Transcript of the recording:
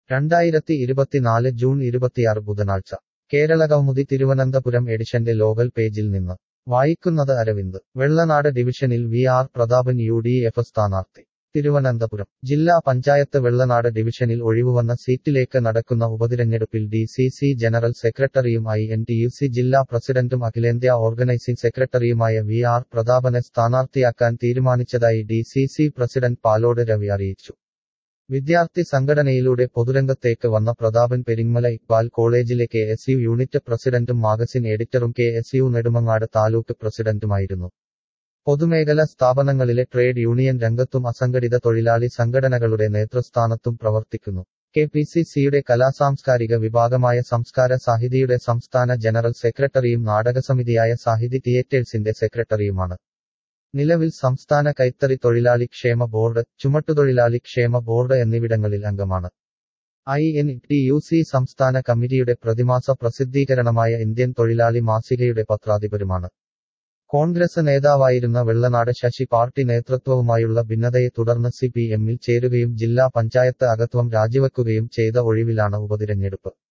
രണ്ടായിരത്തി ഇരുപത്തിനാല് ജൂൺ ഇരുപത്തിയാറ് ബുധനാഴ്ച കേരളകൗമുദി തിരുവനന്തപുരം എഡിഷന്റെ ലോകൽ പേജിൽ നിന്ന് വായിക്കുന്നത് അരവിന്ദ് വെള്ളനാട് ഡിവിഷനിൽ V R Prathapan U D F സ്ഥാനാർത്ഥി തിരുവനന്തപുരം ജില്ലാ പഞ്ചായത്ത് വെള്ളനാട് ഡിവിഷനിൽ ഒഴിവുവന്ന സീറ്റിലേക്ക് നടക്കുന്ന ഉപതിരഞ്ഞെടുപ്പിൽ ഡി സി സി ജനറൽ സെക്രട്ടറിയും I N T U C ജില്ലാ പ്രസിഡന്റും അഖിലേന്ത്യാ ഓർഗനൈസിംഗ് സെക്രട്ടറിയുമായ വി ആർ പ്രതാപനെ സ്ഥാനാർത്ഥിയാക്കാൻ തീരുമാനിച്ചതായി D C C president Palode Ravi അറിയിച്ചു വിദ്യാർത്ഥി സംഘടനയിലൂടെ പൊതുരംഗത്തേക്ക് വന്ന പ്രതാപൻ പെരിങ്ങമല ഇക്ബാൽ കോളേജിലെ കെ എസ് യു യൂണിറ്റ് പ്രസിഡന്റും മാഗസിൻ എഡിറ്ററും K S U Nedumangad taluk പ്രസിഡന്റുമായിരുന്നു പൊതുമേഖലാ സ്ഥാപനങ്ങളിലെ ട്രേഡ് യൂണിയൻ രംഗത്തും അസംഘടിത തൊഴിലാളി സംഘടനകളുടെ നേതൃസ്ഥാനത്തും പ്രവർത്തിക്കുന്നു കെ പി സി സിയുടെ കലാസാംസ്കാരിക വിഭാഗമായ സംസ്കാര സാഹിതിയുടെ സംസ്ഥാന ജനറൽ സെക്രട്ടറിയും നാടകസമിതിയായ സാഹിതി തിയേറ്റേഴ്സിന്റെ സെക്രട്ടറിയുമാണ് നിലവിൽ സംസ്ഥാന കൈത്തറി തൊഴിലാളി ക്ഷേമ ബോർഡ് ചുമട്ടുതൊഴിലാളി ക്ഷേമ ബോർഡ് എന്നിവിടങ്ങളിൽ അംഗമാണ് I N T U C സംസ്ഥാന കമ്മിറ്റിയുടെ പ്രതിമാസ പ്രസിദ്ധീകരണമായ ഇന്ത്യൻ തൊഴിലാളി മാസികയുടെ പത്രാധിപരുമാണ് കോൺഗ്രസ് നേതാവായിരുന്ന വെള്ളനാട് ശശി പാർട്ടി നേതൃത്വവുമായുള്ള ഭിന്നതയെ തുടർന്ന് സി പി എമ്മിൽ ചേരുകയും ജില്ലാ പഞ്ചായത്ത് അംഗത്വം രാജിവെക്കുകയും ചെയ്ത ഒഴിവിലാണ് ഉപതിരഞ്ഞെടുപ്പ്